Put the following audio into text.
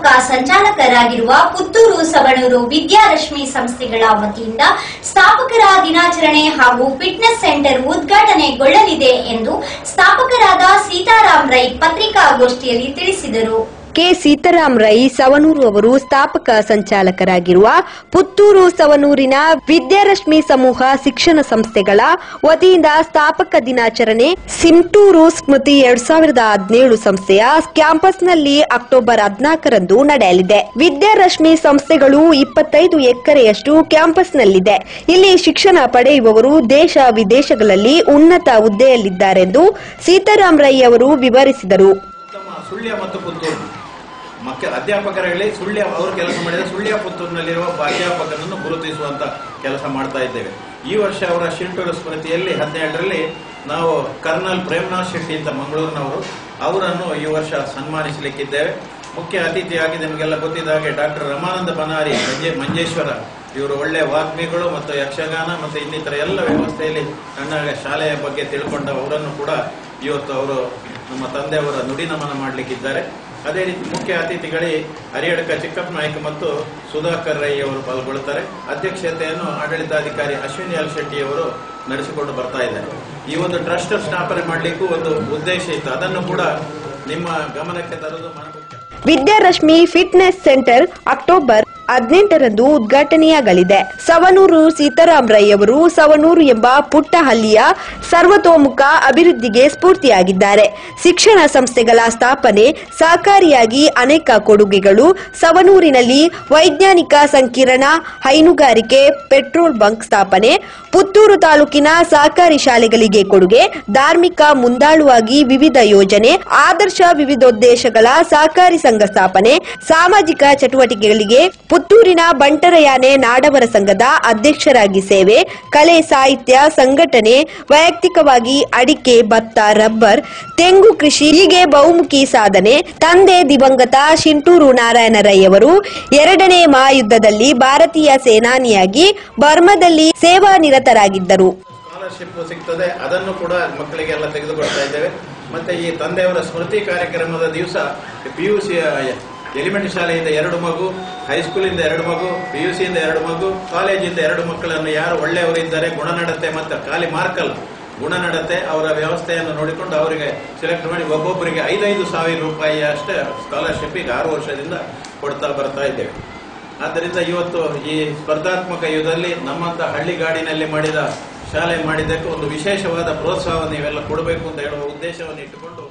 ಸಂಚಾಲಕರಾಗಿರುವ ಪುತ್ತೂರು ಸವಣೂರು ವಿದ್ಯಾರಶ್ಮಿ ಸಂಸ್ಥೆಗಳ ವತಿಯಿಂದ ಸ್ಥಾಪಕರ ದಿನಾಚರಣೆ ಹಾಗೂ ಫಿಟ್ನೆಸ್ ಸೆಂಟರ್ ಉದ್ಘಾಟನೆಗೊಳ್ಳಲಿದೆ ಎಂದು ಸ್ಥಾಪಕರಾದ ಸೀತಾರಾಮ್ ರೈ ಪತ್ರಿಕಾಗೋಷ್ಠಿಯಲ್ಲಿ ತಿಳಿಸಿದರು ಕೆ ಸೀತಾರಾಮ್ ರೈ ಸವನೂರು ಅವರು ಸ್ಥಾಪಕ ಸಂಚಾಲಕರಾಗಿರುವ ಪುತ್ತೂರು ಸವನೂರಿನ ವಿದ್ಯಾರಶ್ಮಿ ಸಮೂಹ ಶಿಕ್ಷಣ ಸಂಸ್ಥೆಗಳ ವತಿಯಿಂದ ಸ್ಥಾಪಕ ದಿನಾಚರಣೆ ಸಿಂಟೂರು ಸ್ಮೃತಿ ಎರಡ್ ಸಾವಿರದ ಹದಿನೇಳು ಸಂಸ್ಥೆಯ ಕ್ಯಾಂಪಸ್ನಲ್ಲಿ ಅಕ್ಟೋಬರ್ ಹದಿನಾಲ್ಕರಂದು ನಡೆಯಲಿದೆ ವಿದ್ಯಾರಶ್ಮಿ ಸಂಸ್ಥೆಗಳು ಇಪ್ಪತ್ತೈದು ಎಕರೆಯಷ್ಟು ಕ್ಯಾಂಪಸ್ನಲ್ಲಿದೆ ಇಲ್ಲಿ ಶಿಕ್ಷಣ ಪಡೆಯುವವರು ದೇಶ ವಿದೇಶಗಳಲ್ಲಿ ಉನ್ನತ ಹುದ್ದೆಯಲ್ಲಿದ್ದಾರೆಂದು ಸೀತಾರಾಮ್ ರೈ ಅವರು ವಿವರಿಸಿದರು ಉತ್ತಮ ಸುಳ್ಯ ಮತ್ತು ಪುತ್ತೂರು ಮಕ್ಕ ಅಧ್ಯಾಪಕರಲ್ಲಿ ಸುಳ್ಯ ಅವರು ಕೆಲಸ ಮಾಡಿದ ಸುಳ್ಯ ಪುತ್ತೂರಿನಲ್ಲಿರುವ ಒಬ್ಬ ಅಧ್ಯಾಪಕನನ್ನು ಗುರುತಿಸುವಂತ ಕೆಲಸ ಮಾಡ್ತಾ ಇದ್ದೇವೆ ಈ ವರ್ಷ ಅವರ ಶಿಂಟೂರು ಸ್ಮೃತಿಯಲ್ಲಿ ಹದಿನೇಳರಲ್ಲಿ ನಾವು ಕರ್ನಲ್ ಪ್ರೇಮನಾಥ್ ಶೆಟ್ಟಿ ಅಂತ ಮಂಗಳೂರಿನವರು ಅವರನ್ನು ಈ ವರ್ಷ ಸನ್ಮಾನಿಸಲಿಕ್ಕಿದ್ದೇವೆ ಮುಖ್ಯ ಅತಿಥಿಯಾಗಿ ನಿಮಗೆಲ್ಲ ಗೊತ್ತಿದ್ದ ಹಾಗೆ ಡಾಕ್ಟರ್ ರಮಾನಂದ ಬನಾರಿ ಮಂಜೆ ಮಂಜೇಶ್ವರ ಇವರು ಒಳ್ಳೆಯ ವಾಗ್ಮಿಗಳು ಮತ್ತು ಯಕ್ಷಗಾನ ಮತ್ತು ಇನ್ನಿತರ ಎಲ್ಲ ವ್ಯವಸ್ಥೆಯಲ್ಲಿ ನನ್ನ ಶಾಲೆಯ ಬಗ್ಗೆ ತಿಳ್ಕೊಂಡ ಅವರನ್ನು ಕೂಡ ಇವತ್ತು ಅವರು ನಮ್ಮ ತಂದೆಯವರ ನುಡಿ ನಮನ ಮಾಡಲಿಕ್ಕಿದ್ದಾರೆ ಅದೇ ರೀತಿ ಮುಖ್ಯ ಅತಿಥಿಗಳೇ ಹರಿಯಡ್ಕ ಚಿಕ್ಕಪ್ಪ ನಾಯ್ಕ ಮತ್ತು ಸುಧಾಕರ್ ರೈ ಅವರು ಪಾಲ್ಗೊಳ್ಳುತ್ತಾರೆ ಅಧ್ಯಕ್ಷತೆಯನ್ನು ಆಡಳಿತಾಧಿಕಾರಿ ಅಶ್ವಿನಿ ಎಲ್ ಶೆಟ್ಟಿ ಅವರು ನಡೆಸಿಕೊಂಡು ಬರ್ತಾ ಇದ್ದಾರೆ ಈ ಒಂದು ಟ್ರಸ್ಟ್ ಸ್ಥಾಪನೆ ಮಾಡಲಿಕ್ಕೂ ಒಂದು ಉದ್ದೇಶ ಇತ್ತು ಅದನ್ನು ಕೂಡ ನಿಮ್ಮ ಗಮನಕ್ಕೆ ತರುವುದು ಮನಮುಖ್ಯ ವಿದ್ಯಾರಶ್ಮಿ ಫಿಟ್ನೆಸ್ ಸೆಂಟರ್ ಅಕ್ಟೋಬರ್ ಹದಿನೆಂಟರಂದು ಉದ್ಘಾಟನೆಯಾಗಲಿದೆ ಸವನೂರು ಸೀತಾರಾಮ್ ರೈ ಅವರು ಸವನೂರು ಎಂಬ ಪುಟ್ಟ ಹಳ್ಳಿಯ ಸರ್ವತೋಮುಖ ಅಭಿವೃದ್ಧಿಗೆ ಸ್ಫೂರ್ತಿಯಾಗಿದ್ದಾರೆ ಶಿಕ್ಷಣ ಸಂಸ್ಥೆಗಳ ಸ್ಥಾಪನೆ ಸಹಕಾರಿಯಾಗಿ ಅನೇಕ ಕೊಡುಗೆಗಳು ಸವನೂರಿನಲ್ಲಿ ವೈಜ್ಞಾನಿಕ ಸಂಕಿರಣ ಹೈನುಗಾರಿಕೆ ಪೆಟ್ರೋಲ್ ಬಂಕ್ ಸ್ಥಾಪನೆ ಪುತ್ತೂರು ತಾಲೂಕಿನ ಸಹಕಾರಿ ಶಾಲೆಗಳಿಗೆ ಕೊಡುಗೆ ಧಾರ್ಮಿಕ ಮುಂದಾಳುವಾಗಿ ವಿವಿಧ ಯೋಜನೆ ಆದರ್ಶ ವಿವಿಧೋದ್ದೇಶಗಳ ಸಹಕಾರಿ ಸಂಘ ಸ್ಥಾಪನೆ ಸಾಮಾಜಿಕ ಚಟುವಟಿಕೆಗಳಿಗೆ ಪುತ್ತೂರಿನ ಬಂಟರಯಾನೆ ನಾಡವರ ಸಂಘದ ಅಧ್ಯಕ್ಷರಾಗಿ ಸೇವೆ ಕಲೆ ಸಾಹಿತ್ಯ ಸಂಘಟನೆ ವೈಯಕ್ತಿಕವಾಗಿ ಅಡಿಕೆ ಭತ್ತ ರಬ್ಬರ್ ತೆಂಗು ಕೃಷಿ ಹೀಗೆ ಬಹುಮುಖಿ ಸಾಧನೆ ತಂದೆ ದಿವಂಗತ ಶಿಂಟೂರು ನಾರಾಯಣ ರೈ ಅವರು ಎರಡನೇ ಮಹಾಯುದ್ಧದಲ್ಲಿ ಭಾರತೀಯ ಸೇನಾನಿಯಾಗಿ ಬರ್ಮಾದಲ್ಲಿ ಸೇವಾ ನಿರತರಾಗಿದ್ದರು ಸ್ಕಾಲರ್ಶಿಪ್ ಸಿಗ್ತದೆ ಅದನ್ನು ಕೂಡ ಮಕ್ಕಳಿಗೆಲ್ಲ ತೆಗೆದುಕೊಳ್ತಾ ಇದ್ದೇವೆ ಮತ್ತೆ ಈ ತಂದೆಯವರ ಸ್ಮೃತಿ ಕಾರ್ಯಕ್ರಮದ ದಿವಸ ಪಿ ಯು ಸಿ ಎಲಿಮೆಂಟರಿ ಶಾಲೆಯಿಂದ ಎರಡು ಮಗು ಹೈಸ್ಕೂಲಿಂದ ಎರಡು ಮಗು ಪಿ ಯು ಸಿಯಿಂದ ಎರಡು ಮಗು ಕಾಲೇಜಿಂದ ಎರಡು ಮಕ್ಕಳನ್ನು ಯಾರು ಒಳ್ಳೆಯವರಿದ್ದಾರೆ ಗುಣನಡತೆ ಮತ್ತು ಖಾಲಿ ಮಾರ್ಕಲ್ ಗುಣನಡತೆ ಅವರ ವ್ಯವಸ್ಥೆಯನ್ನು ನೋಡಿಕೊಂಡು ಅವರಿಗೆ ಸೆಲೆಕ್ಟ್ ಮಾಡಿ ಒಬ್ಬೊಬ್ಬರಿಗೆ ಐದೈದು ಸಾವಿರ ರೂಪಾಯಿ ಅಷ್ಟೇ ಸ್ಕಾಲರ್ಶಿಪ್ ಈಗ ಆರು ವರ್ಷದಿಂದ ಕೊಡ್ತಾ ಬರ್ತಾ ಇದ್ದೇವೆ ಆದ್ದರಿಂದ ಇವತ್ತು ಈ ಸ್ಪರ್ಧಾತ್ಮಕ ಯುಗದಲ್ಲಿ ನಮ್ಮಂತ ಹಳ್ಳಿಗಾಡಿನಲ್ಲಿ ಮಾಡಿದ ಶಾಲೆ ಮಾಡಿದ್ದಕ್ಕೆ ಒಂದು ವಿಶೇಷವಾದ ಪ್ರೋತ್ಸಾಹವನ್ನು ನೀವೆಲ್ಲ ಕೊಡಬೇಕು ಅಂತ ಹೇಳುವ ಉದ್ದೇಶವನ್ನು ಇಟ್ಟುಕೊಂಡು